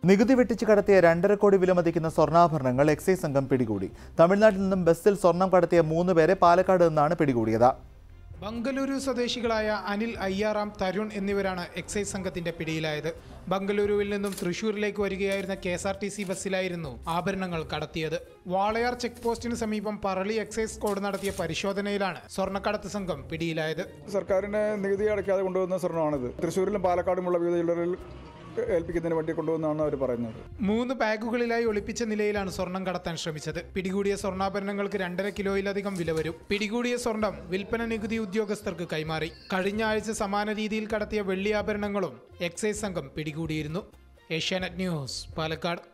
നികുതി വെട്ടിച്ച് കടത്തിയ രണ്ടര കോടി വിലമതിക്കുന്ന സ്വർണ്ണാഭരണങ്ങൾ എക്സൈസ് സംഘം പിടികൂടി തമിഴ്നാട്ടിൽ നിന്നും ബസ്സിൽ സ്വർണം കടത്തിയ മൂന്ന് പേരെ പാലക്കാട് നിന്നാണ് പിടികൂടിയത് ബംഗളൂരു സ്വദേശികളായ അനിൽ അയ്യാറാം തരുൺ എന്നിവരാണ് എക്സൈസ് സംഘത്തിന്റെ പിടിയിലായത് ബംഗളൂരുവിൽ നിന്നും തൃശൂരിലേക്ക് വരികയായിരുന്ന K S R T C ബസ്സിലായിരുന്നു ആഭരണങ്ങൾ കടത്തിയത് വാളയാർ ചെക്ക് പോസ്റ്റിന് സമീപം പറളി എക്സൈസ് കോഡ് നടത്തിയ പരിശോധനയിലാണ് സ്വർണ്ണക്കടത്ത് സംഘം പിടിയിലായത് സർക്കാരിന് നികുതി അടയ്ക്കാതെ കൊണ്ടുവന്ന സ്വർണ്ണമാണിത് തൃശ്ശൂരിലും പാലക്കാടുമുള്ള വിവിധ ജില്ലകളിൽ ഏൽപ്പിക്കുന്നതിന് വേണ്ടി കൊണ്ടുവന്നാണ് അവർ പറയുന്നത് മൂന്ന് ബാഗുകളിലായി ഒളിപ്പിച്ച നിലയിലാണ് സ്വർണം കടത്താൻ ശ്രമിച്ചത് പിടികൂടിയ സ്വർണ്ണാഭരണങ്ങൾക്ക് രണ്ടര കിലോയിലധികം വില വരും പിടികൂടിയ സ്വർണം വിൽപ്പന നികുതി ഉദ്യോഗസ്ഥർക്ക് കൈമാറി കഴിഞ്ഞ ആഴ്ച സമാന രീതിയിൽ കടത്തിയ വെള്ളിയാഭരണങ്ങളും എക്സൈസ് സംഘം പിടികൂടിയിരുന്നു ഏഷ്യാനെറ്റ് ന്യൂസ് പാലക്കാട്